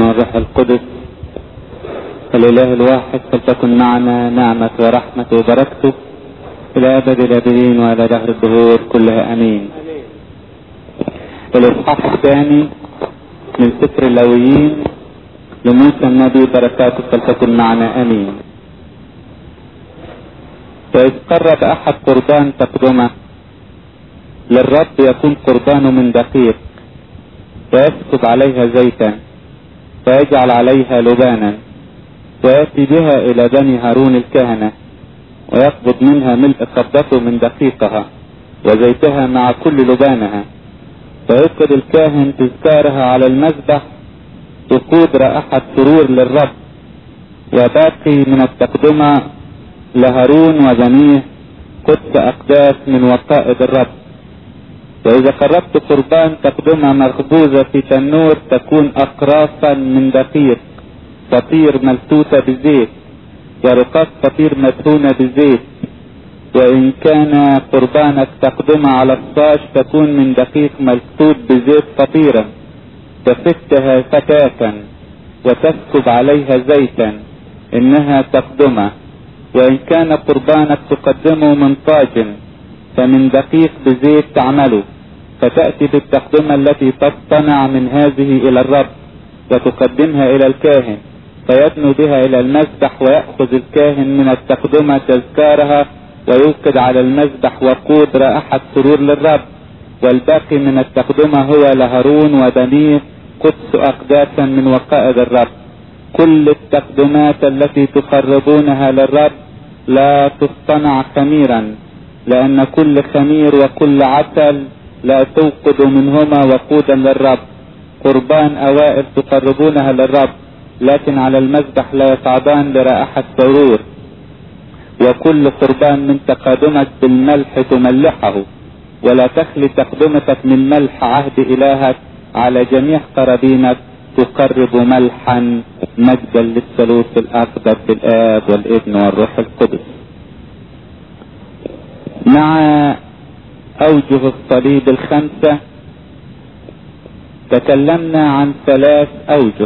والروح القدس الإله الواحد فلتكن معنا نعمة ورحمة وبركته إلى أبد الآبدين وإلى دهر الدهور كلها أمين الإصحاح الثاني من سفر اللويين لموسى النبي بركاته فلتكن معنا أمين فإذ قرب أحد قربان تقدمه للرب يكون قربانه من دقيق ويسكب عليها زيتا ويجعل عليها لبانا ويأتي بها إلى بني هارون الكهنة ويقبض منها ملء قبضته من دقيقها وزيتها مع كل لبانها ويفقد الكاهن تذكارها على المذبح وقود رائحة سرور للرب وباقي من التقدمة لهارون وبنيه قدس أقداس من وقائد الرب وإذا قربت قربان تقدمها مخبوزة في تنور تكون أقراصا من دقيق فطير ملتوتة بزيت ورقاق فطير مدهونة بزيت وإن كان قربانك تقدمها على الصاج تكون من دقيق ملتوت بزيت فطيرا تفتها فتاكا وتسكب عليها زيتا إنها تقدمه وإن كان قربانك تقدمه من طاجن فمن دقيق بزيت تعمله فتأتي بالتقدمة التي تصطنع من هذه إلى الرب وتقدمها إلى الكاهن فيدنو بها إلى المذبح ويأخذ الكاهن من التقدمة تذكارها ويوقد على المذبح وقود رائحة سرور للرب والباقي من التقدمة هو لهارون وبنيه قدس أقداسا من وقائد الرب كل التقدمات التي تقربونها للرب لا تصطنع خميرا لأن كل خمير وكل عسل لا توقد منهما وقودا للرب قربان أوائل تقربونها للرب لكن على المذبح لا يصعدان لرائحة سرور وكل قربان من تقادمك بالملح تملحه ولا تخلي تقدمتك من ملح عهد إلهك على جميع قرابينك تقرب ملحا مجدا للثالوث الأقدس الآب والابن والروح القدس مع أوجه الصليب الخمسة تكلمنا عن ثلاث أوجه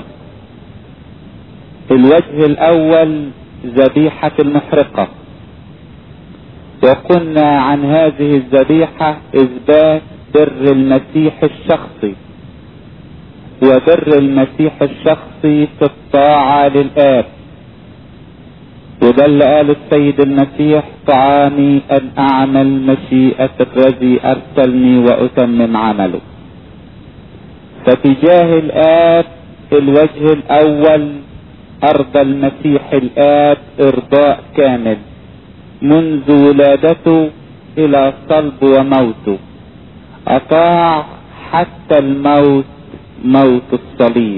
الوجه الأول ذبيحة المحرقة وقلنا عن هذه الذبيحة إثبات بر المسيح الشخصي وبر المسيح الشخصي في الطاعة للآب وده اللي قال السيد المسيح طعامي أن أعمل مشيئة الذي أرسلني وأتمم عمله فتجاه الآب الوجه الأول أرضى المسيح الآب إرضاء كامل منذ ولادته إلى صلب وموته أطاع حتى الموت موت الصليب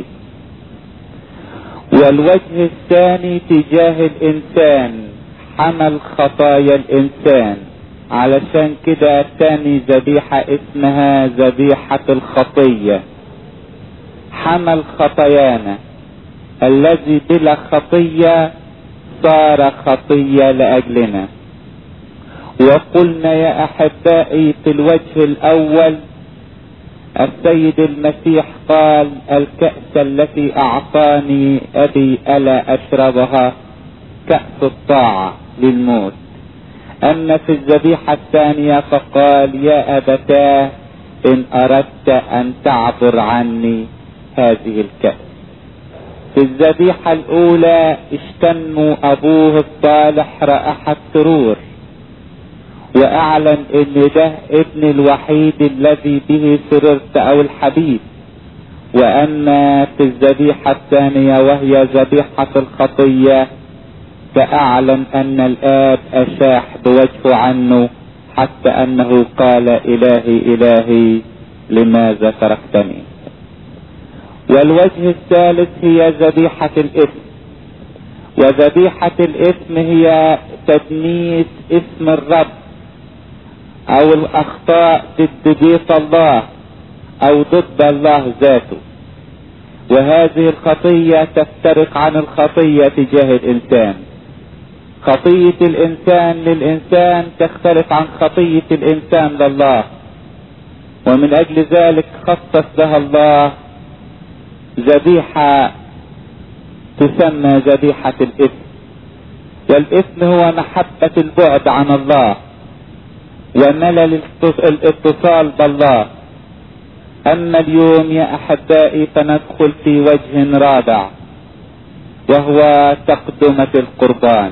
والوجه الثاني تجاه الإنسان حمل خطايا الإنسان علشان كده تاني ذبيحة اسمها ذبيحة الخطية حمل خطايانا الذي بلا خطية صار خطية لأجلنا وقلنا يا أحبائي في الوجه الأول السيد المسيح قال الكأس التي أعطاني أبي ألا أشربها كأس الطاعة للموت أما في الذبيحة الثانية فقال يا أبتاه إن أردت أن تعبر عني هذه الكأس في الذبيحة الأولى اشتموا أبوه الصالح رائحة سرور وأعلن إن ده ابن الوحيد الذي به سررت أو الحبيب وأما في الذبيحة الثانية وهي ذبيحة الخطية فأعلن أن الآب أشاح بوجهه عنه حتى أنه قال إلهي إلهي لماذا تركتني والوجه الثالث هي ذبيحة الإثم وذبيحة الإثم هي تدنيس اسم الرب أو الأخطاء ضد بيت الله أو ضد الله ذاته وهذه الخطية تفترق عن الخطية تجاه الإنسان خطية الإنسان للإنسان تختلف عن خطية الإنسان لله ومن أجل ذلك خصص لها الله ذبيحة تسمى ذبيحة الإثم والإثم هو محبة البعد عن الله وملل الاتصال بالله أما اليوم يا أحبائي فندخل في وجه رابع وهو تقدمة القربان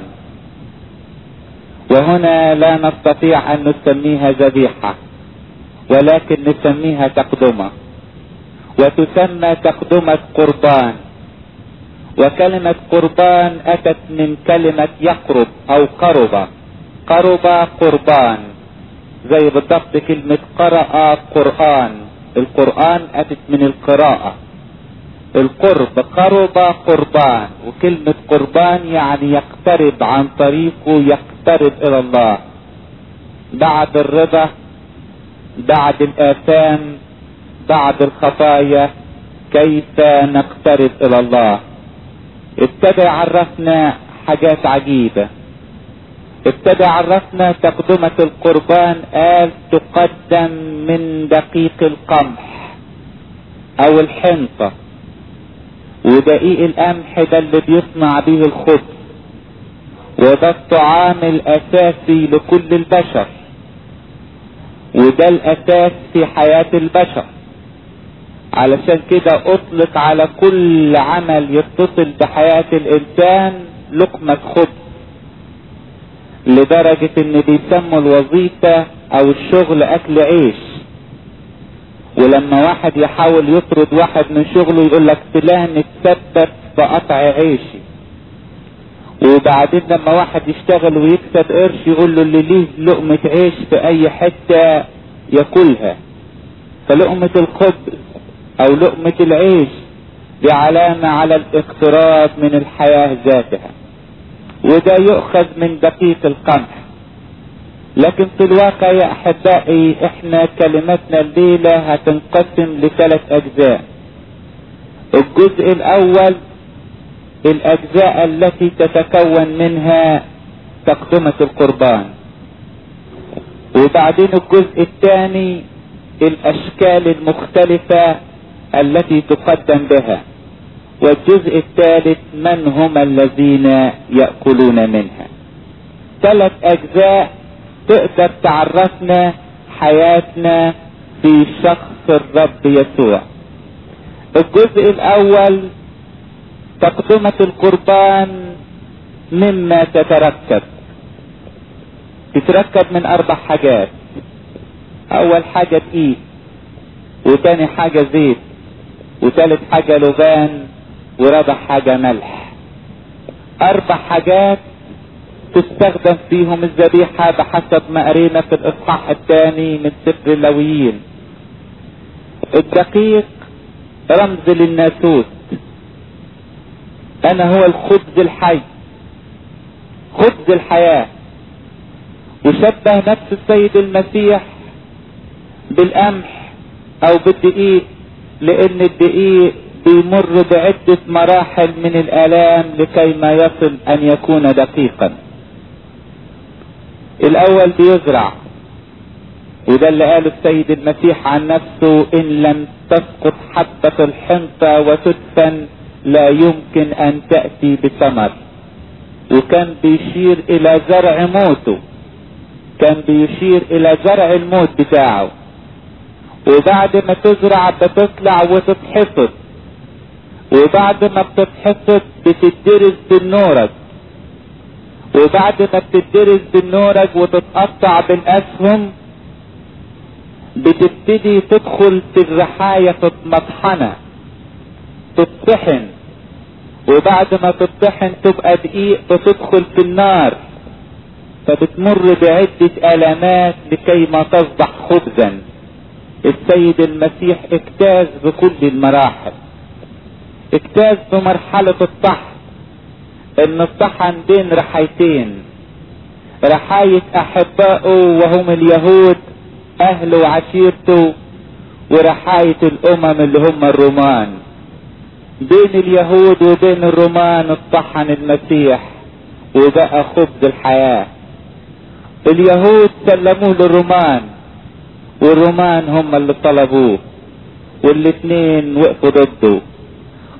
وهنا لا نستطيع أن نسميها ذبيحة ولكن نسميها تقدمة وتسمى تقدمة قربان وكلمة قربان أتت من كلمة يقرب أو قرب قرب قربان زي بالضبط كلمة قرأ قرآن القرآن أتت من القراءة القرب قرب قربان وكلمة قربان يعني يقترب عن طريقه يقترب إلى الله بعد الرضا بعد الآثام بعد الخطايا كيف نقترب إلى الله ابتدى يعرفنا حاجات عجيبة ابتدى عرفنا تقدمة القربان قال تقدم من دقيق القمح او الحنطة ودقيق القمح ده اللي بيصنع به الخبز وده الطعام الاساسي لكل البشر وده الاساس في حياة البشر علشان كده اطلق على كل عمل يتصل بحياة الانسان لقمة خبز لدرجة ان بيسموا الوظيفة او الشغل اكل عيش ولما واحد يحاول يطرد واحد من شغله يقول لك فلان اتثبت بقطع عيشي وبعدين لما واحد يشتغل ويكسب قرش يقول له اللي ليه لقمة عيش في اي حتة ياكلها فلقمة الخبز او لقمة العيش دي علامة على الاقتراب من الحياة ذاتها وده يؤخذ من دقيق القمح لكن في الواقع يا احبائي احنا كلمتنا الليلة هتنقسم لثلاث اجزاء الجزء الاول الاجزاء التي تتكون منها تقدمة القربان وبعدين الجزء الثاني الاشكال المختلفة التي تقدم بها والجزء الثالث من هم الذين يأكلون منها ثلاث اجزاء تقدر تعرفنا حياتنا في شخص الرب يسوع الجزء الاول تقدمة القربان مما تتركب تتركب من اربع حاجات اول حاجة دقيق وتاني حاجة زيت وتالت حاجة لبان ورابع حاجة ملح اربع حاجات تستخدم فيهم الذبيحة بحسب ما قرينا في الاصحاح الثاني من سفر اللويين الدقيق رمز للناسوت انا هو الخبز الحي خبز الحياة وشبه نفس السيد المسيح بالقمح او بالدقيق لان الدقيق بيمر بعدة مراحل من الالام لكي ما يصل ان يكون دقيقا الاول بيزرع وده اللي قاله السيد المسيح عن نفسه ان لم تسقط حبة الحنطة وتدفن لا يمكن ان تأتي بثمر وكان بيشير الى زرع موته كان بيشير الى زرع الموت بتاعه وبعد ما تزرع بتطلع وتتحصد وبعد ما بتتحصد بتدرس بالنورج وبعد ما بتدرس بالنورج وتتقطع بالاسهم بتبتدي تدخل في الرحاية في المطحنة تطحن وبعد ما تطحن تبقى دقيق بتدخل في النار فبتمر بعدة الامات لكي ما تصبح خبزا السيد المسيح اجتاز بكل المراحل اجتاز بمرحلة الطحن ان الطحن بين رحايتين رحاية احبائه وهم اليهود اهله وعشيرته ورحاية الامم اللي هم الرومان بين اليهود وبين الرومان اطحن المسيح وبقى خبز الحياة اليهود سلموه للرومان والرومان هم اللي طلبوه والاتنين وقفوا ضده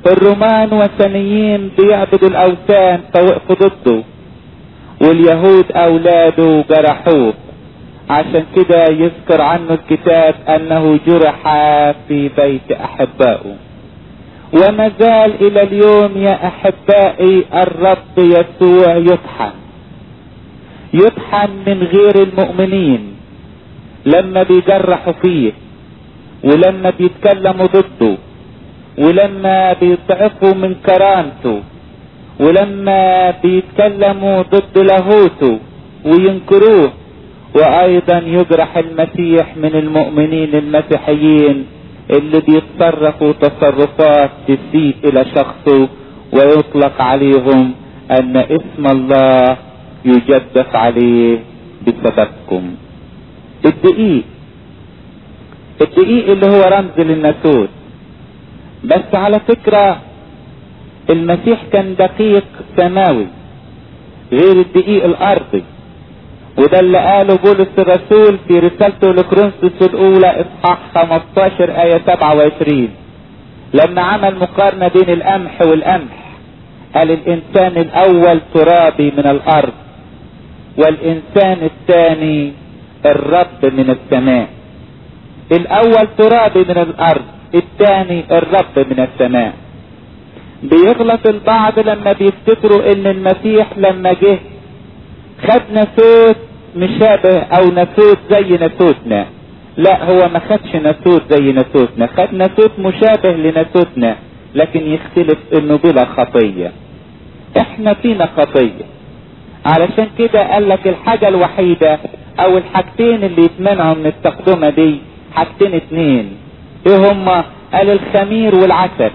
الرومان وثنيين بيعبدوا الاوثان فوقفوا ضده واليهود اولاده جرحوه عشان كده يذكر عنه الكتاب انه جرح في بيت احبائه وما زال الى اليوم يا احبائي الرب يسوع يطحن يطحن من غير المؤمنين لما بيجرحوا فيه ولما بيتكلموا ضده ولما بيضعفوا من كرامته ولما بيتكلموا ضد لاهوته وينكروه وايضا يجرح المسيح من المؤمنين المسيحيين اللي بيتصرفوا تصرفات تسيء الى شخصه ويطلق عليهم ان اسم الله يجدف عليه بسببكم الدقيق الدقيق اللي هو رمز للناسوت بس على فكرة المسيح كان دقيق سماوي غير الدقيق الارضي وده اللي قاله بولس الرسول في رسالته لكرونسوس الاولى اصحاح 15 ايه 27 لما عمل مقارنة بين القمح والقمح قال الانسان الاول ترابي من الارض والانسان الثاني الرب من السماء الاول ترابي من الارض الثاني الرب من السماء بيغلط البعض لما بيفتكروا ان المسيح لما جه خد ناسوت مشابه او ناسوت زي ناسوتنا لا هو ما خدش ناسوت زي ناسوتنا خد ناسوت مشابه لناسوتنا لكن يختلف انه بلا خطية احنا فينا خطية علشان كده قال لك الحاجة الوحيدة او الحاجتين اللي يتمنعوا من التقدمة دي حاجتين اتنين ايه هما قال الخمير والعسل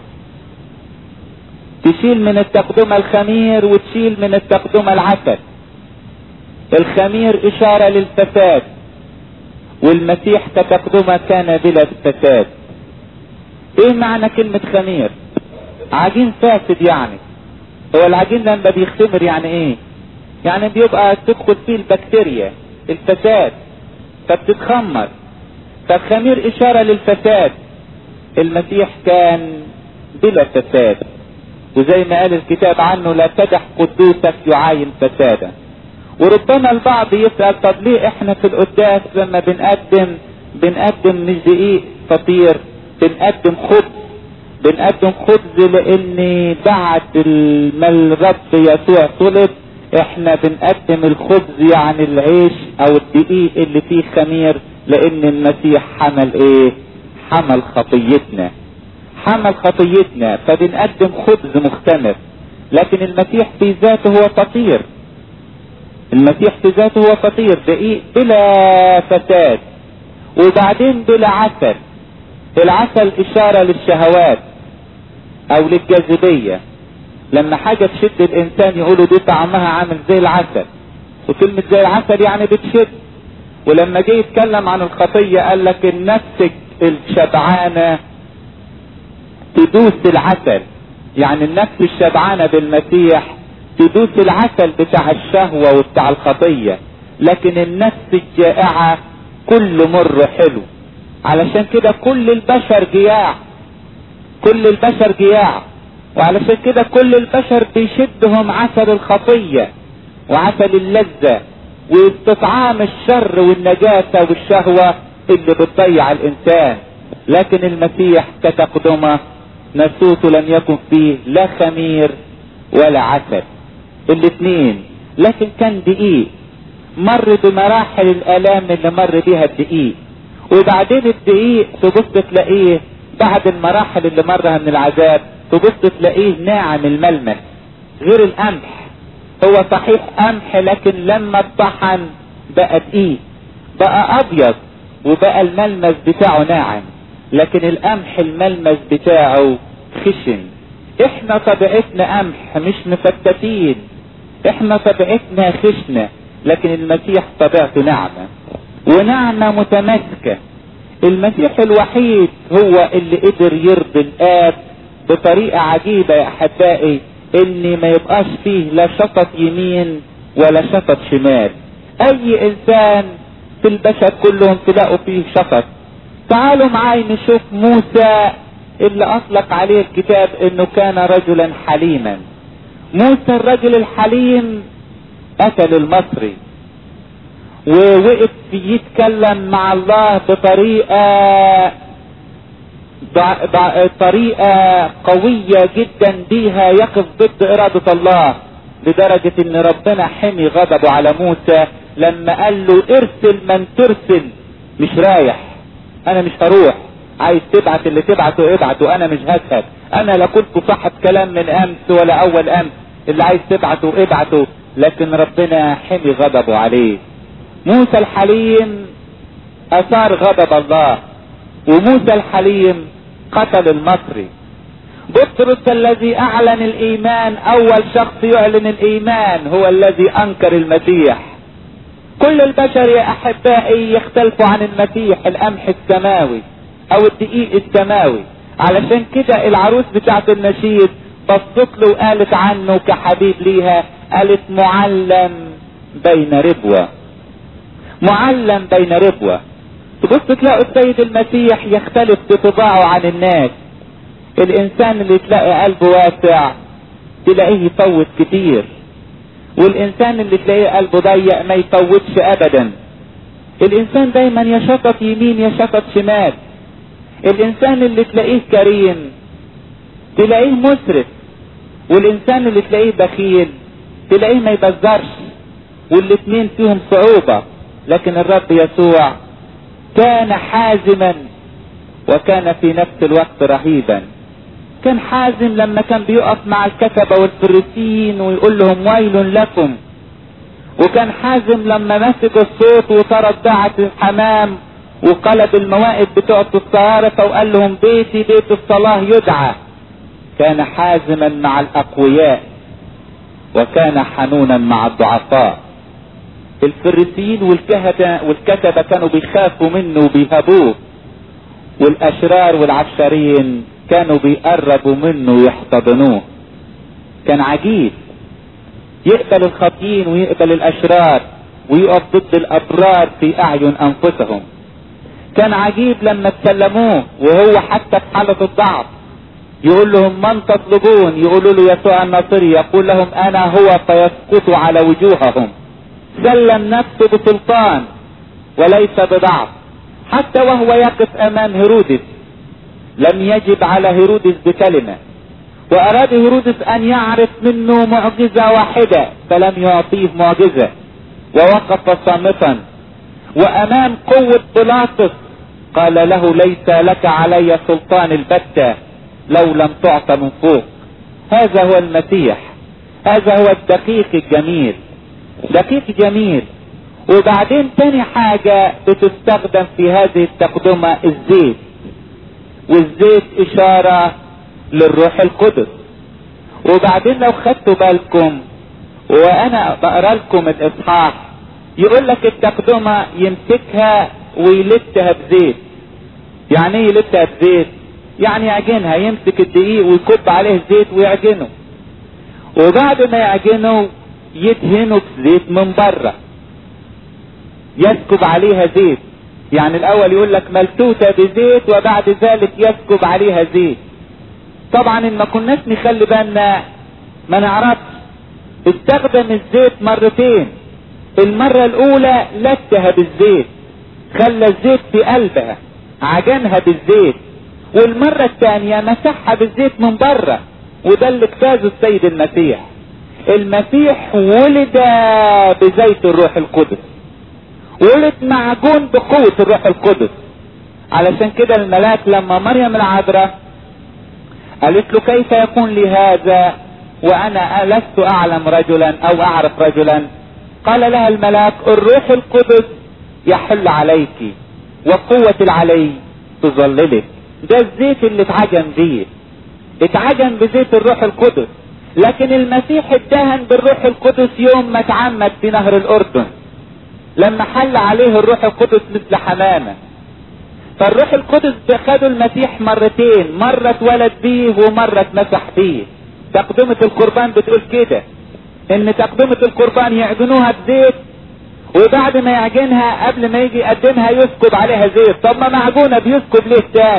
تشيل من التقدمة الخمير وتشيل من التقدمة العسل الخمير اشارة للفساد والمسيح كتقدمة كان بلا فساد ايه معنى كلمة خمير عجين فاسد يعني هو العجين لما بيختمر يعني ايه يعني بيبقى تدخل فيه البكتيريا الفساد فبتتخمر فالخمير اشارة للفساد المسيح كان بلا فساد وزي ما قال الكتاب عنه لا تدح قدوسك يعاين فسادا وربما البعض يسأل طب ليه احنا في القداس لما بنقدم بنقدم مش دقيق فطير بنقدم خبز بنقدم خبز لان بعد ما الرب يسوع طلب احنا بنقدم الخبز يعني العيش او الدقيق اللي فيه خمير لان المسيح حمل ايه حمل خطيتنا حمل خطيتنا فبنقدم خبز مختمر لكن المسيح في ذاته هو فطير المسيح في ذاته هو فطير دقيق بلا فساد وبعدين بلا عسل العسل اشارة للشهوات او للجاذبية لما حاجة تشد الانسان يقولوا دي طعمها عامل زي العسل وكلمة زي العسل يعني بتشد ولما جه يتكلم عن الخطية قال لك النفس الشبعانة تدوس العسل يعني النفس الشبعانة بالمسيح تدوس العسل بتاع الشهوة وبتاع الخطية لكن النفس الجائعة كل مر حلو علشان كده كل البشر جياع كل البشر جياع وعلشان كده كل البشر بيشدهم عسل الخطية وعسل اللذة واستطعام الشر والنجاسة والشهوة اللي بتضيع الانسان لكن المسيح كتقدمه نسوته لم يكن فيه لا خمير ولا عسل الاثنين لكن كان دقيق مر بمراحل الالام اللي مر بيها الدقيق وبعدين الدقيق تبص تلاقيه بعد المراحل اللي مرها من العذاب تبص تلاقيه ناعم الملمس غير القمح هو صحيح قمح لكن لما اتطحن بقى دقيق بقى ابيض وبقى الملمس بتاعه ناعم لكن القمح الملمس بتاعه خشن احنا طبيعتنا قمح مش مفتتين احنا طبيعتنا خشنة لكن المسيح طبيعته ناعمة ونعمة متماسكة المسيح الوحيد هو اللي قدر يرضي الاب بطريقة عجيبة يا احبائي ان ما يبقاش فيه لا شطط يمين ولا شطط شمال اي انسان في البشر كلهم تلاقوا فيه شطط تعالوا معاي نشوف موسى اللي اطلق عليه الكتاب انه كان رجلا حليما موسى الرجل الحليم قتل المصري ووقف يتكلم مع الله بطريقة ضع ضع طريقة قوية جدا بيها يقف ضد إرادة الله لدرجة ان ربنا حمي غضبه على موسى لما قال له ارسل من ترسل مش رايح انا مش هروح عايز تبعت اللي تبعته ابعته انا مش هسهب انا لا كنت صاحب كلام من امس ولا اول امس اللي عايز تبعته ابعته لكن ربنا حمي غضبه عليه موسى الحليم اثار غضب الله وموسى الحليم قتل المصري بطرس الذي اعلن الايمان اول شخص يعلن الايمان هو الذي انكر المسيح كل البشر يا احبائي يختلفوا عن المسيح القمح السماوي او الدقيق السماوي علشان كده العروس بتاعت النشيد بصت له وقالت عنه كحبيب ليها قالت معلم بين ربوة معلم بين ربوة تبص تلاقوا السيد المسيح يختلف بطباعه عن الناس الانسان اللي تلاقي قلبه واسع تلاقيه يفوت كتير والانسان اللي تلاقيه قلبه ضيق ما يفوتش ابدا الانسان دايما يشطط يمين يشطط شمال الانسان اللي تلاقيه كريم تلاقيه مسرف والانسان اللي تلاقيه بخيل تلاقيه ما يبذرش والاتنين فيهم صعوبة لكن الرب يسوع كان حازما وكان في نفس الوقت رهيبا كان حازم لما كان بيقف مع الكتبة والفريسيين ويقول لهم ويل لكم وكان حازم لما مسك الصوت وطرد دعة الحمام وقلب الموائد بتوع الصهارفة وقال لهم بيتي بيت الصلاة يدعى كان حازما مع الأقوياء وكان حنونا مع الضعفاء الفريسيين والكهنة والكتبة كانوا بيخافوا منه وبيهابوه والاشرار والعشارين كانوا بيقربوا منه ويحتضنوه كان عجيب يقبل الخاطئين ويقبل الاشرار ويقف ضد الابرار في اعين انفسهم كان عجيب لما تكلموه وهو حتى في حالة الضعف يقول لهم من تطلبون يقولوا له يسوع الناصري يقول لهم انا هو فيسقط على وجوههم سلم نفسه بسلطان وليس بضعف حتى وهو يقف امام هيرودس لم يجب على هيرودس بكلمة واراد هيرودس ان يعرف منه معجزة واحدة فلم يعطيه معجزة ووقف صامتا وامام قوة بيلاطس قال له ليس لك علي سلطان البتة لو لم تعط من فوق هذا هو المسيح هذا هو الدقيق الجميل دقيق جميل وبعدين تاني حاجة بتستخدم في هذه التقدمة الزيت والزيت اشارة للروح القدس وبعدين لو خدتوا بالكم وانا بقرا لكم الاصحاح يقول لك التقدمة يمسكها ويلتها بزيت يعني ايه يلتها بزيت يعني يعجنها يمسك الدقيق ويكب عليه زيت ويعجنه وبعد ما يعجنه يدهنه بزيت من بره يسكب عليها زيت يعني الاول يقول لك ملتوته بزيت وبعد ذلك يسكب عليها زيت طبعا ان ما كناش نخلي بالنا ما نعرفش استخدم الزيت مرتين المرة الاولى لتها بالزيت خلى الزيت في قلبها عجنها بالزيت والمرة الثانية مسحها بالزيت من بره وده اللي اجتازه السيد المسيح المسيح ولد بزيت الروح القدس ولد معجون بقوة الروح القدس علشان كده الملاك لما مريم العذراء قالت له كيف يكون لي هذا وانا لست اعلم رجلا او اعرف رجلا قال لها الملاك الروح القدس يحل عليك وقوة العلي تظللك ده الزيت اللي اتعجن بيه اتعجن بزيت الروح القدس لكن المسيح اتدهن بالروح القدس يوم ما اتعمد في نهر الاردن لما حل عليه الروح القدس مثل حمامة فالروح القدس خدوا المسيح مرتين مرة اتولد بيه ومرة اتمسح بيه تقدمة القربان بتقول كده ان تقدمة القربان يعجنوها بزيت وبعد ما يعجنها قبل ما يجي يقدمها يسكب عليها زيت طب ما معجونة بيسكب ليه تاني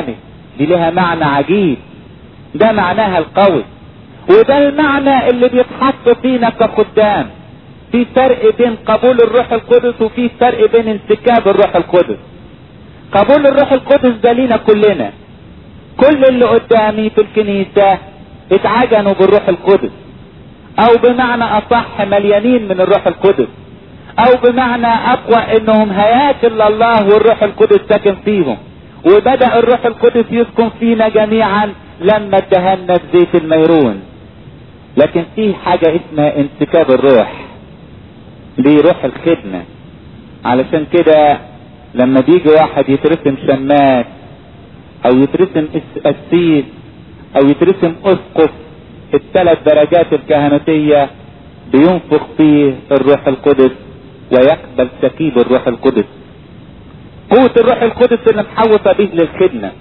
دي لها معنى عجيب ده معناها القوي وده المعنى اللي بيتحط فينا كخدام في فرق بين قبول الروح القدس وفي فرق بين انسكاب الروح القدس قبول الروح القدس ده لينا كلنا كل اللي قدامي في الكنيسة اتعجنوا بالروح القدس او بمعنى اصح مليانين من الروح القدس او بمعنى اقوى انهم هياكل الله والروح القدس ساكن فيهم وبدأ الروح القدس يسكن فينا جميعا لما اتهنا بزيت الميرون لكن في حاجة اسمها انسكاب الروح دي روح الخدمة علشان كده لما بيجي واحد يترسم شماس او يترسم قسيس او يترسم اسقف الثلاث درجات الكهنوتية بينفخ فيه الروح القدس ويقبل سكيب الروح القدس قوة الروح القدس اللي محوطة به للخدمة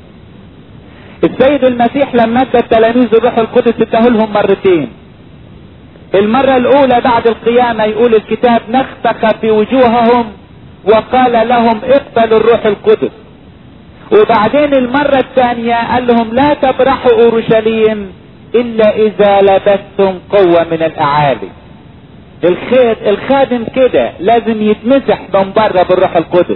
السيد المسيح لما ادى التلاميذ الروح القدس اداهولهم مرتين المرة الاولى بعد القيامة يقول الكتاب نختخ في وجوههم وقال لهم اقبلوا الروح القدس وبعدين المرة الثانية قال لهم لا تبرحوا اورشليم الا اذا لبستم قوة من الاعالي الخير الخادم كده لازم يتمسح من بره بالروح القدس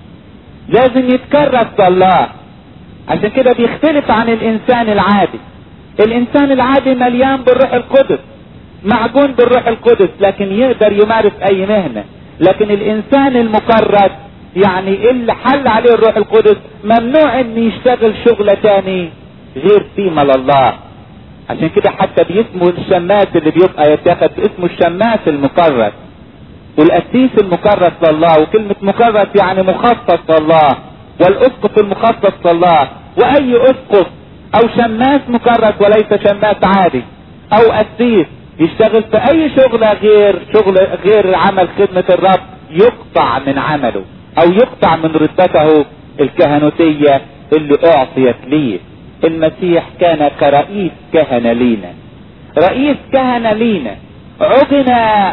لازم يتكرس الله عشان كده بيختلف عن الانسان العادي الانسان العادي مليان بالروح القدس معجون بالروح القدس لكن يقدر يمارس اي مهنة لكن الانسان المكرس يعني اللي حل عليه الروح القدس ممنوع ان يشتغل شغلة تاني غير قيمة لله عشان كده حتى بيسموا الشماس اللي بيبقى يتاخد اسمه الشماس المكرس والقسيس المكرس لله وكلمة مكرس يعني مخصص لله والاسقف المخصص لله واي اسقف او شماس مكرس وليس شماس عادي او قسيس يشتغل في اي شغلة غير شغل غير عمل خدمة الرب يقطع من عمله او يقطع من رتبته الكهنوتية اللي اعطيت ليه المسيح كان كرئيس كهنة لينا رئيس كهنة لينا عجن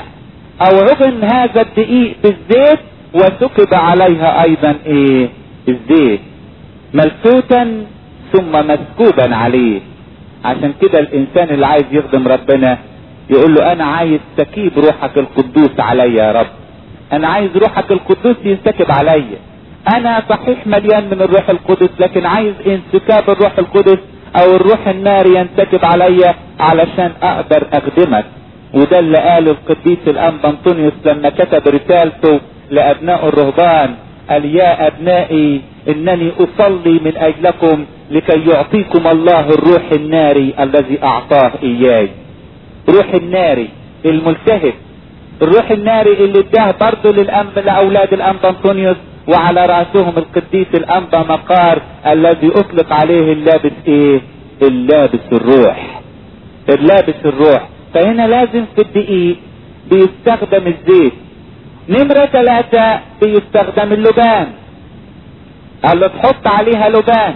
او عجن هذا الدقيق بالزيت وسكب عليها ايضا ايه الزيت ملفوتا ثم مسكوبا عليه عشان كده الانسان اللي عايز يخدم ربنا يقول له انا عايز تكيب روحك القدوس عليا يا رب انا عايز روحك القدوس ينسكب عليا انا صحيح مليان من الروح القدس لكن عايز انسكاب الروح القدس او الروح النار ينسكب عليا علشان اقدر اخدمك وده اللي قاله القديس الانبا انطونيوس لما كتب رسالته لابناء الرهبان قال يا ابنائي انني اصلي من اجلكم لكي يعطيكم الله الروح الناري الذي اعطاه اياي روح الناري الملتهب الروح الناري اللي اداه برضه للأنب لاولاد الانبا انطونيوس وعلى راسهم القديس الانبا مقار الذي اطلق عليه اللابس ايه اللابس الروح اللابس الروح فهنا لازم في الدقيق بيستخدم الزيت نمرة ثلاثة بيستخدم اللبان قال له تحط عليها لبان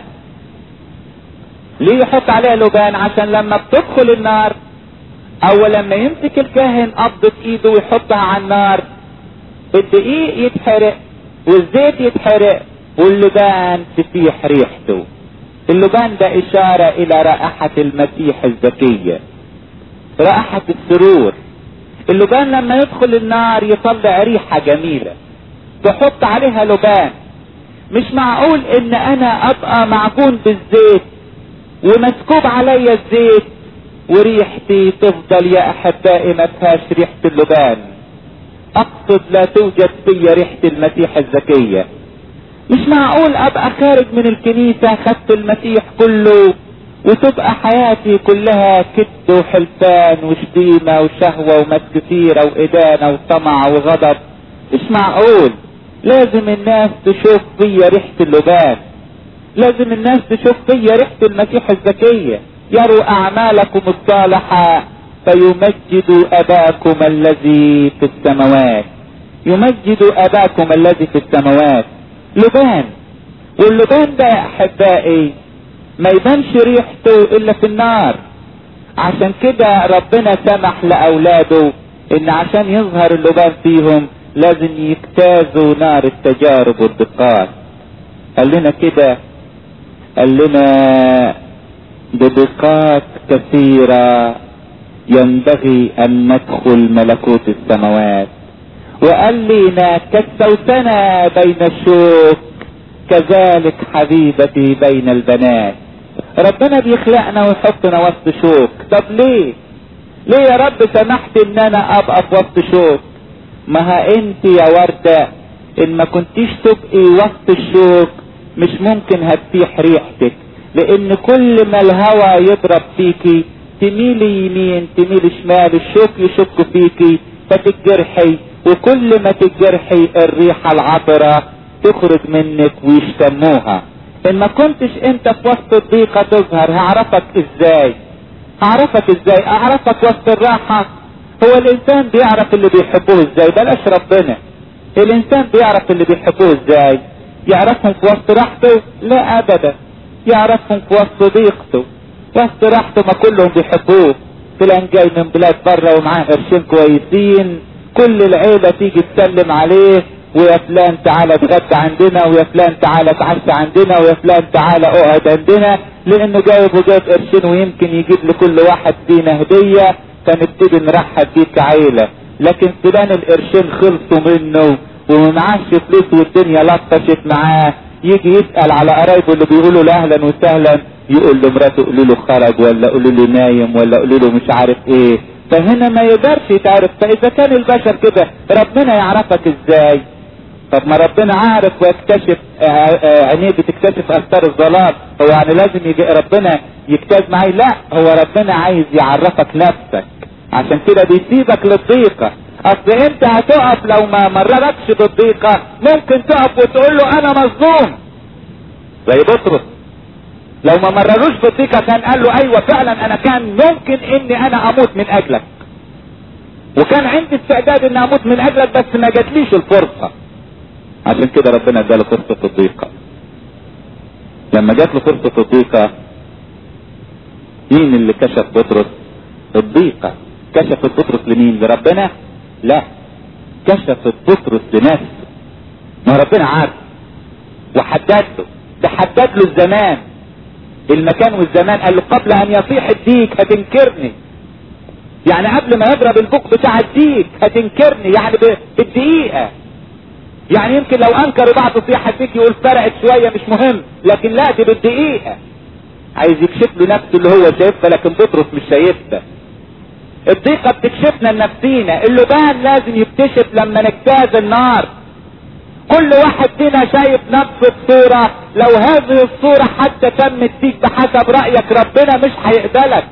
ليه يحط عليها لبان عشان لما بتدخل النار او لما يمسك الكاهن قبضة ايده ويحطها على النار الدقيق يتحرق والزيت يتحرق واللبان تفيح ريحته اللبان ده اشارة الى رائحة المسيح الزكية رائحة السرور اللبان لما يدخل النار يطلع ريحة جميلة تحط عليها لبان مش معقول ان انا ابقى معجون بالزيت ومسكوب عليا الزيت وريحتي تفضل يا احبائي ما فيهاش ريحة اللبان اقصد لا توجد في ريحة المسيح الزكية مش معقول ابقى خارج من الكنيسة خدت المسيح كله وتبقى حياتي كلها كد وحلفان وشتيمة وشهوة ومسك سيرة وإدانة وطمع وغضب مش معقول لازم الناس تشوف فيا ريحة اللبان لازم الناس تشوف فيا ريحة المسيح الزكية يروا أعمالكم الصالحة فيمجد أباكم الذي في السماوات يمجد أباكم الذي في السماوات لبان واللبان ده يا أحبائي ما يبانش ريحته إلا في النار عشان كده ربنا سمح لأولاده إن عشان يظهر اللبان فيهم لازم يجتازوا نار التجارب والدقات قال لنا كده قال لنا بدقات كثيرة ينبغي ان ندخل ملكوت السماوات وقال لنا كالسوسنة بين الشوك كذلك حبيبتي بين البنات ربنا بيخلقنا ويحطنا وسط شوك طب ليه ليه يا رب سمحت ان انا ابقى في وسط شوك ما ها انت يا وردة ان ما كنتيش تبقي وسط الشوك مش ممكن هتسيح ريحتك لان كل ما الهوى يضرب فيكي تميلي يمين تميلي شمال الشوك يشك فيكي فتتجرحي وكل ما تتجرحي الريحة العطرة تخرج منك ويشتموها ان ما كنتش انت في وسط الضيقة تظهر هعرفك ازاي اعرفك ازاي اعرفك وسط الراحة هو الانسان بيعرف اللي بيحبوه ازاي بلاش ربنا الانسان بيعرف اللي بيحبوه ازاي يعرفهم في وسط راحته لا ابدا يعرفهم في وسط ضيقته وسط راحته ما كلهم بيحبوه فلان جاي من بلاد بره ومعاه قرشين كويسين كل العيلة تيجي تسلم عليه ويا فلان تعالى اتغدى عندنا ويا فلان تعالى اتعشى عندنا ويا فلان تعالى اقعد عندنا لانه جايب وجايب قرشين ويمكن يجيب لكل واحد فينا هدية فنبتدي نرحب بيه كعيلة لكن فلان القرشين خلصوا منه ومعاش فلوس والدنيا لطشت معاه يجي يسأل على قرايبه اللي بيقولوا له اهلا وسهلا يقول له مراته قولوا له خرج ولا قولوا له نايم ولا قولوا له مش عارف ايه فهنا ما يقدرش يتعرف فاذا كان البشر كده ربنا يعرفك ازاي طب ما ربنا عارف ويكتشف عينيه بتكتشف اثار الظلام هو يعني لازم يجي ربنا يجتاز معي لا هو ربنا عايز يعرفك نفسك عشان كده بيسيبك للضيقة اصل انت هتقف لو ما مرركش بالضيقة ممكن تقف وتقول له انا مظلوم زي بطرس لو ما مرروش بالضيقة كان قال له ايوه فعلا انا كان ممكن اني انا اموت من اجلك وكان عندي استعداد اني اموت من اجلك بس ما جاتليش الفرصة عشان كده ربنا اداله فرصة الضيقة لما جات له فرصة الضيقة مين اللي كشف بطرس الضيقة كشفت بطرس لمين لربنا لا كشفت بطرس لنفسه ما ربنا عارف وحدد له ده حدد له الزمان المكان والزمان قال له قبل ان يصيح الديك هتنكرني يعني قبل ما يضرب البوق بتاع الديك هتنكرني يعني بالدقيقة يعني يمكن لو انكروا بعض تصيح الديك يقول فرقت شوية مش مهم لكن لا دي بالدقيقة عايز يكشف له نفسه اللي هو شايفها لكن بطرس مش شايفها الضيقة بتكشفنا لنفسينا اللبان لازم يكتشف لما نجتاز النار كل واحد فينا شايف نفسه بصورة لو هذه الصورة حتى تمت فيك بحسب رأيك ربنا مش هيقبلك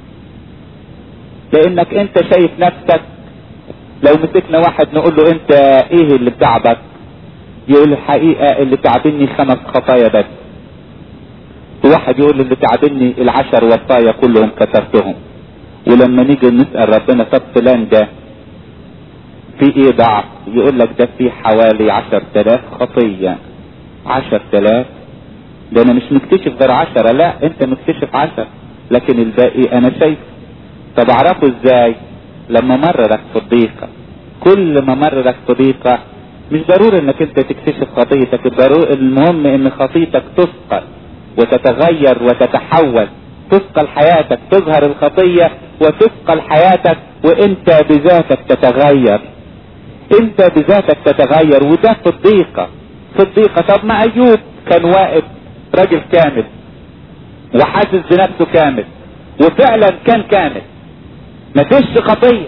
لانك انت شايف نفسك لو مسكنا واحد نقول له انت ايه اللي بتعبك يقول الحقيقة اللي تعبني خمس خطايا بس وواحد يقول اللي تعبني العشر وصايا كلهم كسرتهم ولما نيجي نسأل ربنا طب فلان ده في ايه ضعف يقول لك ده في حوالي عشر تلاف خطية عشر تلاف ده انا مش مكتشف غير عشرة لا انت مكتشف عشر لكن الباقي انا شايف طب اعرفه ازاي لما مررك في الضيقة كل ما مررك في ضيقة مش ضروري انك انت تكتشف خطيتك الضروري المهم ان خطيتك تثقل وتتغير وتتحول تثقل حياتك تظهر الخطية وتثقل حياتك وانت بذاتك تتغير انت بذاتك تتغير وده في الضيقة في الضيقة طب ما ايوب كان واقف راجل كامل وحاسس بنفسه كامل وفعلا كان كامل ما فيش خطية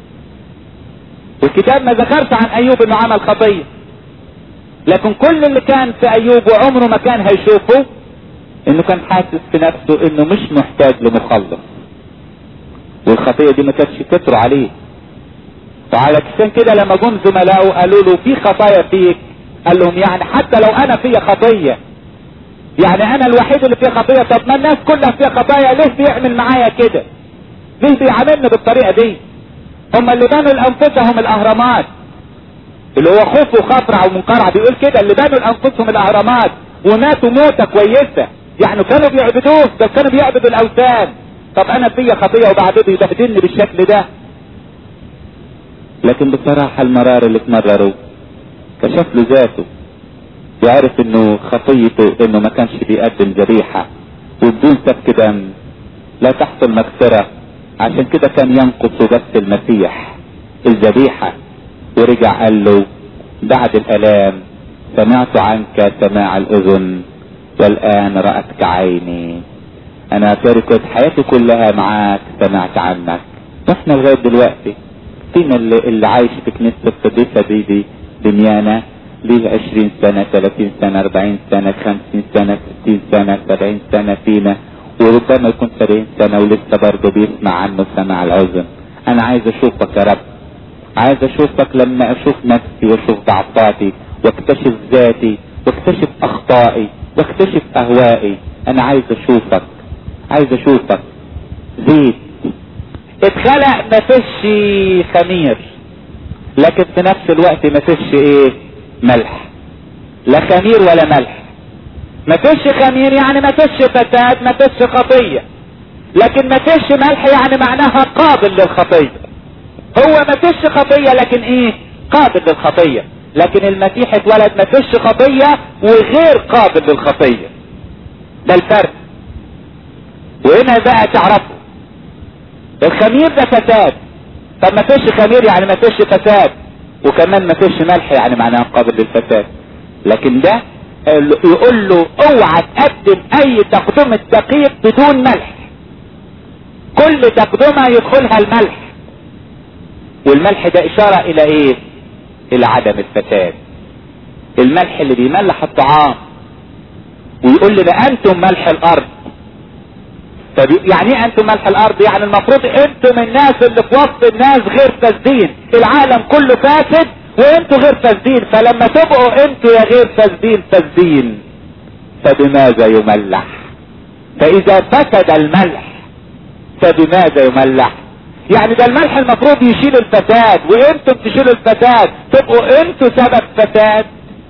الكتاب ما ذكرش عن ايوب انه عمل خطية لكن كل اللي كان في ايوب وعمره ما كان هيشوفه انه كان حاسس في نفسه انه مش محتاج لمخلص والخطية دي ما كانتش كتر عليه فعلى عشان كده لما جم زملائه قالوا له في خطايا فيك قال لهم يعني حتى لو انا فيا خطية يعني انا الوحيد اللي فيه خطية طب ما الناس كلها فيها خطايا ليه بيعمل معايا كده ليه بيعاملني بالطريقة دي هم اللي بنوا لانفسهم الاهرامات اللي هو خوف وخفرع ومنقرع بيقول كده اللي بنوا لانفسهم الاهرامات وماتوا موتة كويسة يعني كانوا بيعبدوه ده كانوا بيعبدوا الاوثان طب انا فيا خطية وبعبده يبهدلني بالشكل ده لكن بصراحة المرار اللي اتمرروا كشف له ذاته وعرف انه خطيته انه ما كانش بيقدم ذبيحة وبدون سفك دم لا تحصل مغفرة عشان كده كان ينقص بس المسيح الذبيحة ورجع قال له بعد الالام سمعت عنك سماع الاذن والان رأتك عيني انا تركت حياتي كلها معاك سمعت عنك واحنا لغاية دلوقتي فينا اللي, اللي عايش في كنيسة القديسة دي دي دميانة ليه عشرين سنة ثلاثين سنة اربعين سنة خمسين سنة ستين سنة سبعين سنة فينا وربما يكون سبعين سنة ولسه برضه بيسمع عنه سمع العذن انا عايز اشوفك يا رب عايز اشوفك لما اشوف نفسي واشوف ضعفاتي واكتشف ذاتي واكتشف اخطائي واكتشف اهوائي انا عايز اشوفك عايز اشوفك زيت اتخلق ما فيش خمير لكن في نفس الوقت ما فيش ايه ملح لا خمير ولا ملح ما فيش خمير يعني ما فيش فساد ما فيش خطية لكن ما فيش ملح يعني معناها قابل للخطية هو ما فيش خطية لكن ايه قابل للخطية لكن المسيح اتولد ما فيش خطية وغير قابل للخطية ده الفرق وهنا بقى تعرفوا الخمير ده فساد طب ما فيش خمير يعني ما فيش فساد وكمان ما فيش ملح يعني معناها قابل للفساد لكن ده يقول له اوعى تقدم اي تقدمة دقيق بدون ملح كل تقدمة يدخلها الملح والملح ده اشارة الى ايه الى عدم الفساد الملح اللي بيملح الطعام ويقول لنا انتم ملح الارض طب يعني ايه انتم ملح الارض يعني المفروض انتم الناس اللي في وسط الناس غير فاسدين العالم كله فاسد وانتوا غير فاسدين فلما تبقوا انتوا يا غير فاسدين فاسدين فبماذا يملح فاذا فسد الملح فبماذا يملح يعني ده الملح المفروض يشيل الفساد وانتم تشيلوا الفساد تبقوا انتوا سبب فساد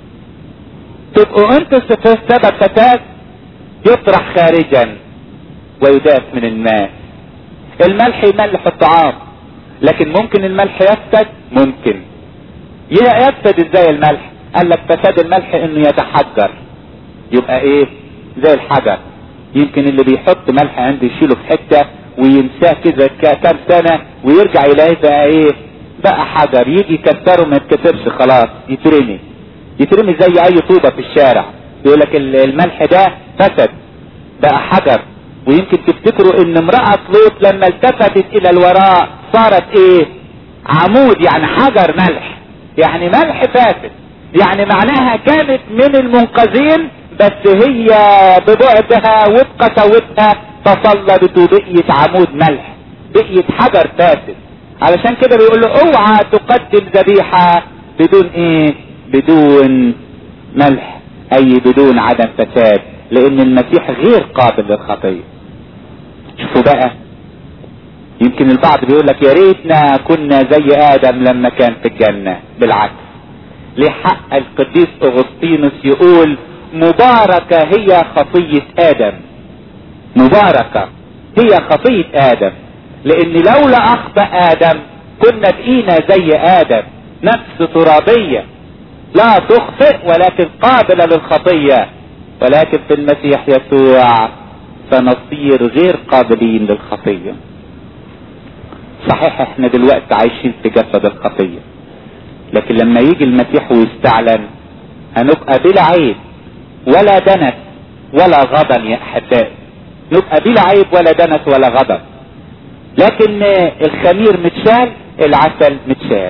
تبقوا انتوا سبب فساد يطرح خارجا ويداس من الماء الملح يملح الطعام لكن ممكن الملح يفسد ممكن يفسد ازاي الملح قال لك فساد الملح انه يتحجر يبقى ايه زي الحجر يمكن اللي بيحط ملح عنده يشيله في حتة وينساه كده كام سنة ويرجع يلاقيه بقى ايه بقى حجر يجي يكسره ما يتكسرش خلاص يترمي يترمي زي اي طوبة في الشارع يقول لك الملح ده فسد بقى حجر ويمكن تفتكروا ان امرأة لوط لما التفتت الى الوراء صارت ايه عمود يعني حجر ملح يعني ملح فاسد يعني معناها كانت من المنقذين بس هي ببعدها وبقساوتها تصلبت وبقيت عمود ملح بقيت حجر فاسد علشان كده بيقول له اوعى تقدم ذبيحة بدون ايه بدون ملح اي بدون عدم فساد لان المسيح غير قابل للخطيه شوفوا بقى يمكن البعض بيقول لك يا ريتنا كنا زي ادم لما كان في الجنه بالعكس لحق القديس اغسطينوس يقول مباركه هي خطيه ادم مباركه هي خطيه ادم لان لولا اخطا ادم كنا بقينا زي ادم نفس ترابيه لا تخطئ ولكن قابله للخطيه ولكن في المسيح يسوع فنصير غير قابلين للخطية صحيح احنا دلوقتي عايشين في جسد الخطية لكن لما يجي المسيح ويستعلن هنبقى بلا عيب ولا دنس ولا غضب يا احبائي نبقى بلا عيب ولا دنس ولا غضب لكن الخمير متشال العسل متشال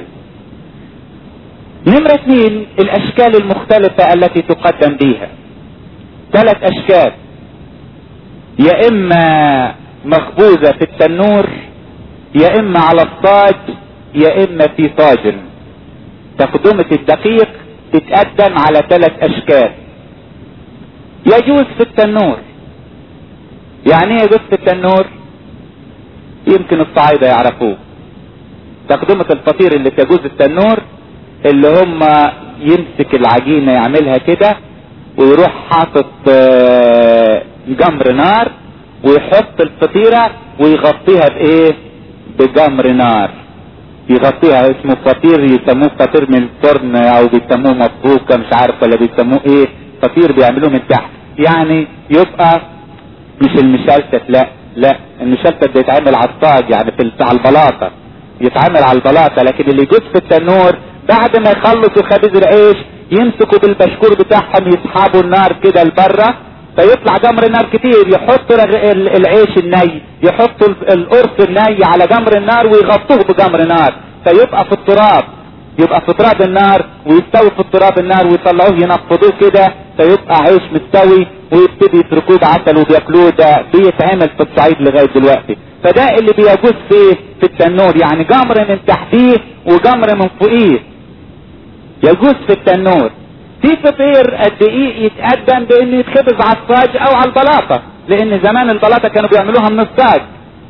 نمرة اثنين الاشكال المختلفة التي تقدم بها ثلاث اشكال يا اما مخبوزة في التنور يا اما على الصاج يا اما في طاجن تقدمة الدقيق تتقدم على ثلاث اشكال يجوز في التنور يعني ايه يجوز في التنور يمكن الصعايدة يعرفوه تقدمة الفطير اللي تجوز التنور اللي هم يمسك العجينة يعملها كده ويروح حاطط جمر نار ويحط الفطيرة ويغطيها بايه بجمر نار يغطيها اسمه فطير يسموه فطير من الفرن او بيسموه مطبوخه مش عارف ولا بيسموه ايه فطير بيعملوه من تحت يعني يبقى مش المشلتت لا لا المشلتت بيتعمل على الصاج يعني في على البلاطه يتعمل على البلاطه لكن اللي يجوز في التنور بعد ما يخلصوا خبيز العيش يمسكوا بالبشكور بتاعهم يسحبوا النار كده لبره فيطلع جمر نار كتير يحطوا العيش الني يحطوا القرص الني على جمر النار ويغطوه بجمر نار فيبقى في التراب يبقى في تراب النار ويستوي في التراب النار ويطلعوه ينفضوه كده فيبقى عيش مستوي ويبتدي يتركوه بعسل وبياكلوه ده بيتعمل في الصعيد لغايه دلوقتي فده اللي بيجوز فيه في التنور يعني جمر من تحتيه وجمر من فوقيه يجوز في التنور في فطير الدقيق يتقدم بانه يتخبز على الصاج او على البلاطه لان زمان البلاطه كانوا بيعملوها من الصاج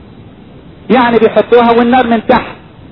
يعني بيحطوها والنار من تحت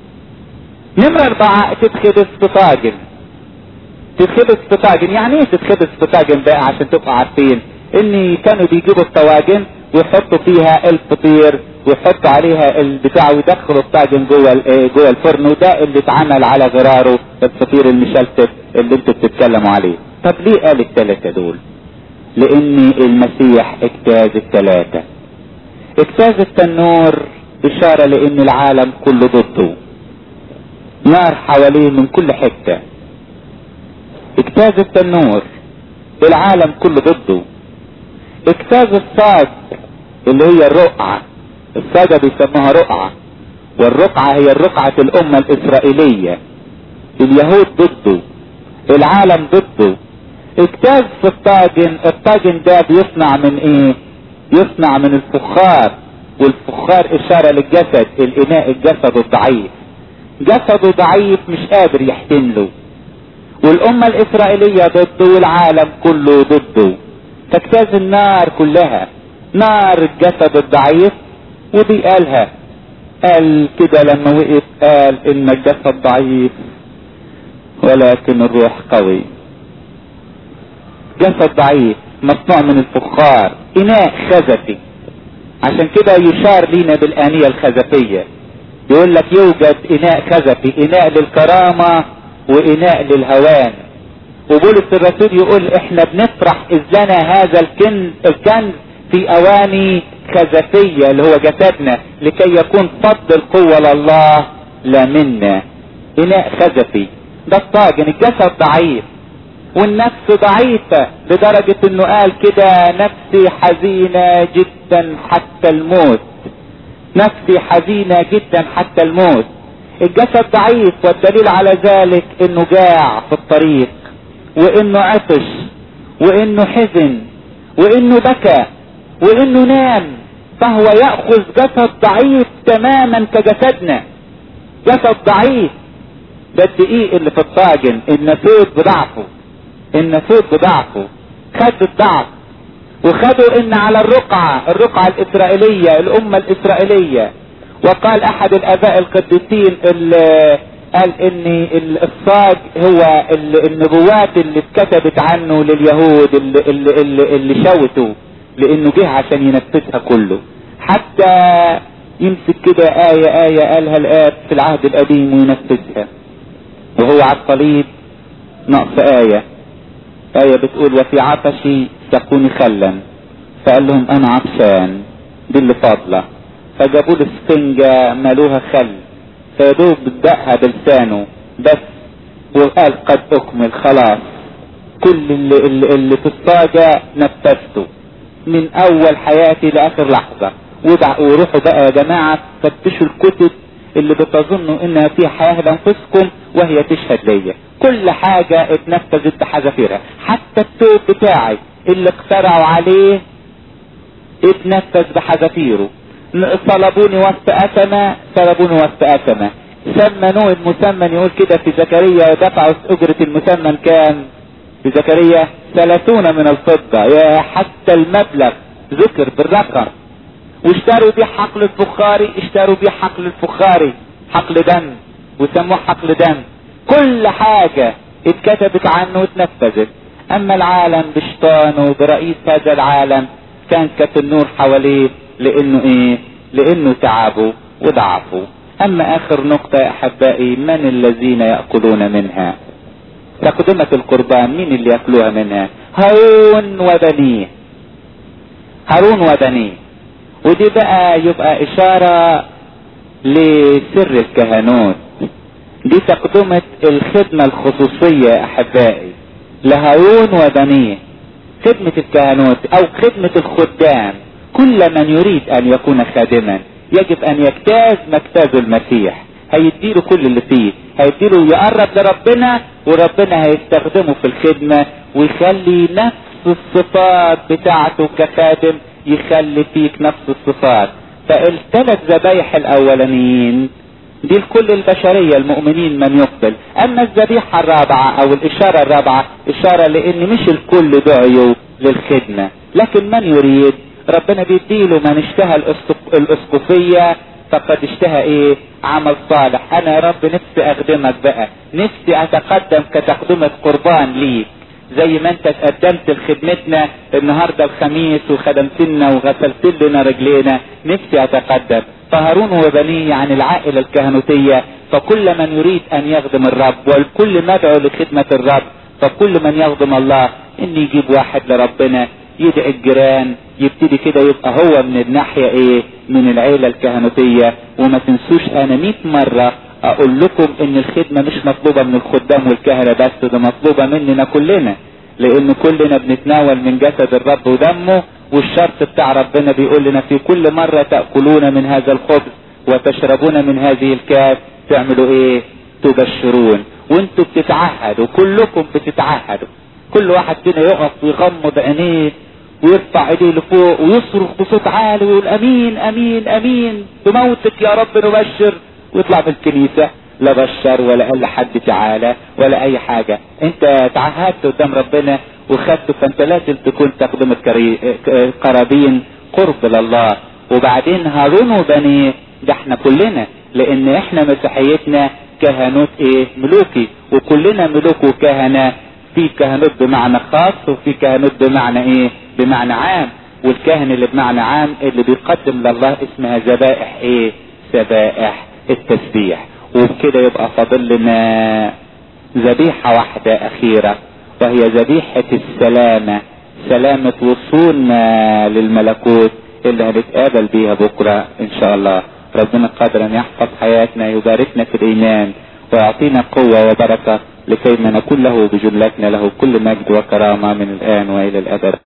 نمرة أربعة تتخبز في طاجن تتخبز في طاجن يعني ايه تتخبز في طاجن بقى عشان تبقوا عارفين ان كانوا بيجيبوا الطواجن ويحطوا فيها الفطير ويحطوا عليها البتاع ويدخلوا الطاجن جوه جوه الفرن وده اللي اتعمل على غراره الفطير المشلتت اللي انتوا بتتكلموا عليه طب ليه قال الثلاثة دول لان المسيح اجتاز الثلاثة اجتاز التنور اشارة لان العالم كله ضده نار حواليه من كل حتة اجتاز التنور العالم كله ضده اجتاز الصاج اللي هي الرقعة الصاجة بيسموها رقعة والرقعة هي الرقعة الأمة الإسرائيلية اليهود ضده العالم ضده اجتاز في الطاجن الطاجن ده بيصنع من ايه يصنع من الفخار والفخار اشارة للجسد الاناء الجسد الضعيف جسده ضعيف مش قادر يحتمله والامة الاسرائيلية ضده والعالم كله ضده تجتاز النار كلها نار الجسد الضعيف ودي قالها قال كده لما وقف قال ان الجسد ضعيف ولكن الروح قوي جسد ضعيف مصنوع من الفخار اناء خزفي عشان كده يشار لينا بالآنية الخزفية يقول لك يوجد اناء خزفي اناء للكرامة واناء للهوان وبولس الرسول يقول احنا بنفرح اذ لنا هذا الكنز الكنز في اواني خزفية اللي هو جسدنا لكي يكون فضل القوة لله لا منا اناء خزفي ده الطاجن الجسد ضعيف والنفس ضعيفة لدرجة انه قال كده نفسي حزينة جدا حتى الموت نفسي حزينة جدا حتى الموت الجسد ضعيف والدليل على ذلك انه جاع في الطريق وانه عطش وانه حزن وانه بكى وانه نام فهو يأخذ جسد ضعيف تماما كجسدنا جسد ضعيف ده الدقيق اللي في الطاجن النفوذ بضعفه النفوذ بضعفه خد الضعف وخدوا ان على الرقعة الرقعة الاسرائيلية الامة الاسرائيلية وقال احد الاباء القديسين اللي قال ان الصاج هو النبوات اللي اتكتبت عنه لليهود اللي, اللي, اللي, اللي شوتوا لانه جه عشان ينفذها كله حتى يمسك كده آية آية قالها الآب في العهد القديم وينفذها وهو على الصليب نقص آية آية بتقول وفي عطشي سقوني خلا فقال لهم أنا عطشان دي اللي فاضلة فجابوا له سفنجة مالوها خل فيدوب بدقها بلسانه بس وقال قد أكمل خلاص كل اللي, اللي, اللي في الصاجة نفذته من أول حياتي لآخر لحظة وروحوا بقى يا جماعة فتشوا الكتب اللي بتظنوا انها فيها حياة لانفسكم وهي تشهد ليا كل حاجة اتنفذت بحذافيرها حتى التوب بتاعي اللي اقترعوا عليه اتنفذ بحذافيره صلبوني وسط أسمة صلبوني وسط أسمة سمنوه المسمن يقول كده في زكريا دفعوا أجرة المسمن كام في زكريا ثلاثون من الفضة يا حتى المبلغ ذكر بالرقم واشتروا بيه حقل الفخاري اشتروا بيه حقل الفخاري حقل دم وسموه حقل دم كل حاجة اتكتبت عنه واتنفذت اما العالم بشطانه برئيس هذا العالم كان كانت النور حواليه لانه ايه لانه تعبوا وضعفوا اما اخر نقطة يا احبائي من الذين يأكلون منها تقدمة القربان مين اللي يأكلوها منها هارون وبنيه هارون وبنيه ودي بقى يبقى اشارة لسر الكهنوت دي تقدمة الخدمة الخصوصية يا احبائي لهارون وبنيه خدمة الكهنوت او خدمة الخدام كل من يريد ان يكون خادما يجب ان يجتاز مجتاز المسيح هيديله كل اللي فيه هيديله يقرب لربنا وربنا هيستخدمه في الخدمة ويخلي نفس الصفات بتاعته كخادم يخلي فيك نفس الصفات فالثلاث ذبايح الاولانيين دي لكل البشرية المؤمنين من يقبل اما الذبيحة الرابعة او الاشارة الرابعة اشارة لان مش الكل دعيوا للخدمة لكن من يريد ربنا بيديله من اشتهى الاسقفية فقد اشتهى ايه عمل صالح انا يا رب نفسي اخدمك بقى نفسي اتقدم كتقدمة قربان ليك زي ما انت تقدمت لخدمتنا النهاردة الخميس وخدمتنا وغسلت لنا رجلينا نفسي اتقدم فهارون وبنيه عن العائلة الكهنوتية فكل من يريد ان يخدم الرب والكل مدعو لخدمة الرب فكل من يخدم الله ان يجيب واحد لربنا يدعي الجيران يبتدي كده يبقى هو من الناحية ايه من العيلة الكهنوتية وما تنسوش انا مئة مرة اقول لكم ان الخدمة مش مطلوبة من الخدام والكهنة بس ده مطلوبة مننا كلنا لان كلنا بنتناول من جسد الرب ودمه والشرط بتاع ربنا بيقول لنا في كل مرة تأكلون من هذا الخبز وتشربون من هذه الكاس تعملوا ايه تبشرون وانتوا بتتعهدوا كلكم بتتعهدوا كل واحد فينا يقف ويغمض عينيه ويرفع ايديه لفوق ويصرخ بصوت عالي ويقول امين امين امين بموتك يا رب نبشر ويطلع من الكنيسة لا بشر ولا قال لحد تعالى ولا اي حاجة انت تعهدت قدام ربنا وخدته فانت لازم تكون تقدم قرابين قرب لله وبعدين هارون وبنيه ده احنا كلنا لان احنا مسيحيتنا كهنوت ايه ملوكي وكلنا ملوك وكهنة في كهنوت بمعنى خاص وفي كهنوت بمعنى ايه بمعنى عام والكاهن اللي بمعنى عام اللي بيقدم لله اسمها ذبائح ايه ذبائح التسبيح وبكده يبقى فاضل لنا ذبيحة واحدة اخيرة وهي ذبيحة السلامة سلامة وصولنا للملكوت اللي هنتقابل بيها بكرة ان شاء الله ربنا قادر ان يحفظ حياتنا يباركنا في الايمان ويعطينا قوة وبركة لكي ما نكون له بجملتنا له كل مجد وكرامة من الان والى الابد